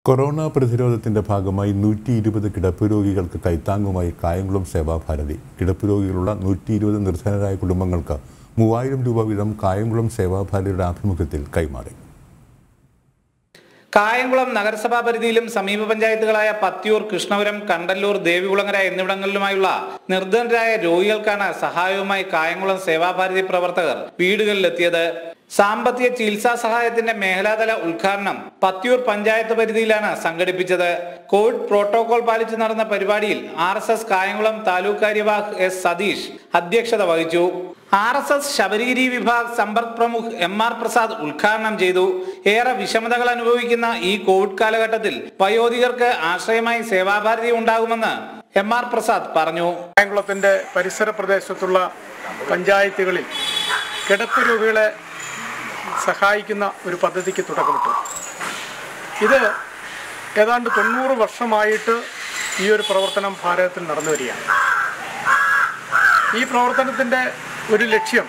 corona പ്രതിരോധത്തിന്റെ ഭാഗമായി നൂറ്റി ഇരുപത് കിടപ്പ് രോഗികൾക്ക് കൈത്താങ്ങുമായി കായംകുളം സേവാഭാരതി കിടപ്പ് രോഗികളുള്ള നൂറ്റി ഇരുപത് നിർധനരായ കുടുംബങ്ങൾക്ക് മൂവായിരം രൂപ വീതം കായംകുളം സേവാഭാരതിയുടെ ആഭിമുഖ്യത്തിൽ കൈമാറി കായംകുളം നഗരസഭാ പരിധിയിലും സമീപ പഞ്ചായത്തുകളായ പത്തിയൂർ കൃഷ്ണപുരം കണ്ടല്ലൂർ ദേവികുളങ്ങര എന്നിവിടങ്ങളിലുമായുള്ള നിർധനരായ രോഗികൾക്കാണ് സഹായവുമായി കായംകുളം സേവാഭാരതി പ്രവർത്തകർ വീടുകളിലെത്തിയത് സാമ്പത്തിക ചികിത്സാ സഹായത്തിന്റെ മേഖലാതല ഉദ്ഘാടനം പത്തിയൂർ പഞ്ചായത്ത് പരിധിയിലാണ് സംഘടിപ്പിച്ചത് കോവിഡ് പ്രോട്ടോകോൾ പാലിച്ച് നടന്ന പരിപാടിയിൽ R S S Kayamkulam taluk കാര്യവാഹ് എസ് സതീഷ് അധ്യക്ഷത വഹിച്ചു ആർ എസ് എസ് ശബരിഗിരി വിഭാഗ് സമ്പർക്ക് പ്രമുഖ് എം ആർ പ്രസാദ് ഉദ്ഘാടനം ചെയ്തു ഏറെ വിഷമതകൾ അനുഭവിക്കുന്ന ഈ കോവിഡ് കാലഘട്ടത്തിൽ വയോധികർക്ക് ആശ്രയമായി സേവാഭാരതി ഉണ്ടാകുമെന്ന് എം ആർ പ്രസാദ് പറഞ്ഞു കായംകുളത്തിൻ്റെ പരിസര പ്രദേശത്തുള്ള പഞ്ചായത്തുകളിൽ കിടപ്പ് രോഗികളെ സഹായിക്കുന്ന ഒരു പദ്ധതിക്ക് തുടക്കമിട്ടു ഇത് ഏതാണ്ട് തൊണ്ണൂറ് വർഷമായിട്ട് ഈ ഒരു പ്രവർത്തനം ഭാരതത്തിൽ നടന്നു വരികയാണ് ഈ പ്രവർത്തനത്തിൻ്റെ ഒരു ലക്ഷ്യം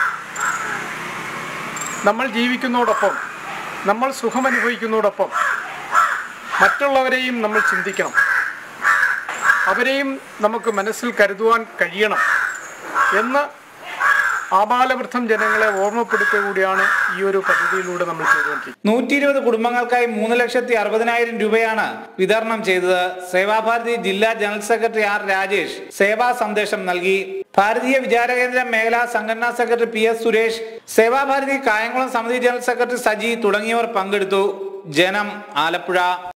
നമ്മൾ ജീവിക്കുന്നതോടൊപ്പം നമ്മൾ സുഖമനുഭവിക്കുന്നതോടൊപ്പം മറ്റുള്ളവരെയും നമ്മൾ ചിന്തിക്കണം അവരെയും നമുക്ക് മനസ്സിൽ കരുതുവാൻ കഴിയണം എന്ന് ആബാലവൃദ്ധം ജനങ്ങളെ ഓർമ്മപ്പെടുത്തുക കൂടിയാണ് ഈ ഒരു പദ്ധതിയിലൂടെ നമ്മൾ ചെയ്തുകൊണ്ടിരിക്കുന്നത് നൂറ്റി ഇരുപത് കുടുംബങ്ങൾക്കായി മൂന്ന് ലക്ഷത്തി അറുപതിനായിരം രൂപയാണ് വിതരണം ചെയ്തത് സേവാഭാരതി ജില്ലാ ജനറൽ സെക്രട്ടറി ആർ രാജേഷ് സേവാ സന്ദേശം നൽകി ഭാരതീയ വിചാരകേന്ദ്ര മേഖലാ സംഘടനാ secretary P S Suresh Sevabharathi Kayamkulam സമിതി ജനറൽ സെക്രട്ടറി സജി തുടങ്ങിയവർ പങ്കെടുത്തു ജനം ആലപ്പുഴ